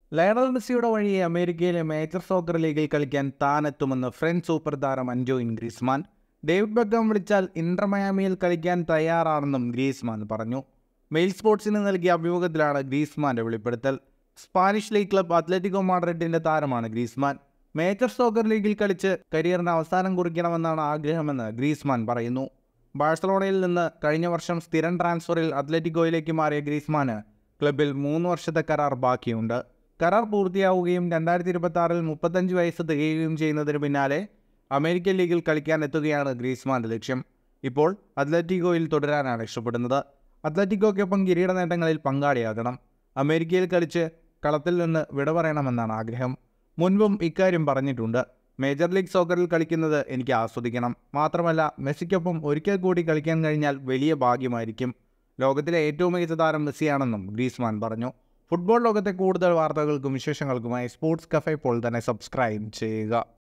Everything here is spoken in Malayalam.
ലയണൽ മെസ്സിയുടെ വഴിയെ അമേരിക്കയിലെ മേജർ സോക്കർ ലീഗിൽ കളിക്കാൻ താനെത്തുമെന്ന് ഫ്രഞ്ച് സൂപ്പർ താരം അൻജോയിൻ ഗ്രീസ്മാൻ ഡേവിഡ് ബെക്കം വിളിച്ചാൽ ഇന്റർ മയാമിയിൽ കളിക്കാൻ തയ്യാറാണെന്നും ഗ്രീസ്മാൻ പറഞ്ഞു മെയിൽ സ്പോർട്സിന് നൽകിയ അഭിമുഖത്തിലാണ് ഗ്രീസ്മാന്റെ വെളിപ്പെടുത്തൽ സ്പാനിഷ് ലീഗ് ക്ലബ് അത്ലറ്റിക്കോ മാഡ്രിഡിന്റെ താരമാണ് ഗ്രീസ്മാൻ മേജർ സോക്കർ ലീഗിൽ കളിച്ച് കരിയറിന് അവസാനം കുറിക്കണമെന്നാണ് ആഗ്രഹമെന്ന് ഗ്രീസ്മാൻ പറയുന്നു ബാഴ്സലോണയിൽ നിന്ന് കഴിഞ്ഞ വർഷം സ്ഥിരം ട്രാൻസ്ഫറിൽ അത്ലറ്റിക്കോയിലേക്ക് മാറിയ ഗ്രീസ്മാന് ക്ലബിൽ മൂന്ന് വർഷത്തെ കരാർ ബാക്കിയുണ്ട് കരാർ പൂർത്തിയാവുകയും രണ്ടായിരത്തി ഇരുപത്തി ആറിൽ മുപ്പത്തഞ്ച് വയസ്സ് തികയുകയും ചെയ്യുന്നതിന് പിന്നാലെ അമേരിക്കൻ ലീഗിൽ കളിക്കാൻ എത്തുകയാണ് ഗ്രീസ്മാന്റെ ലക്ഷ്യം ഇപ്പോൾ അത്ലറ്റിക്കോയിൽ തുടരാനാണ് ഇഷ്ടപ്പെടുന്നത് അത്ലറ്റിക്കോയ്ക്കൊപ്പം കിരീട നേട്ടങ്ങളിൽ പങ്കാളിയാകണം അമേരിക്കയിൽ കളിച്ച് കളത്തിൽ നിന്ന് വിട പറയണമെന്നാണ് ആഗ്രഹം മുൻപും ഇക്കാര്യം പറഞ്ഞിട്ടുണ്ട് മേജർ ലീഗ് സോക്കറിൽ കളിക്കുന്നത് എനിക്ക് ആസ്വദിക്കണം മാത്രമല്ല മെസ്സിക്കൊപ്പം ഒരിക്കൽ കൂടി കളിക്കാൻ കഴിഞ്ഞാൽ വലിയ ഭാഗ്യമായിരിക്കും ലോകത്തിലെ ഏറ്റവും മികച്ച താരം മെസ്സിയാണെന്നും ഗ്രീസ്മാൻ പറഞ്ഞു ഫുട്ബോൾ ലോകത്തെ കൂടുതൽ വാർത്തകൾക്കും വിശേഷങ്ങൾക്കുമായി സ്പോർട്സ് കഫേ ഇപ്പോൾ തന്നെ സബ്സ്ക്രൈബ് ചെയ്യുക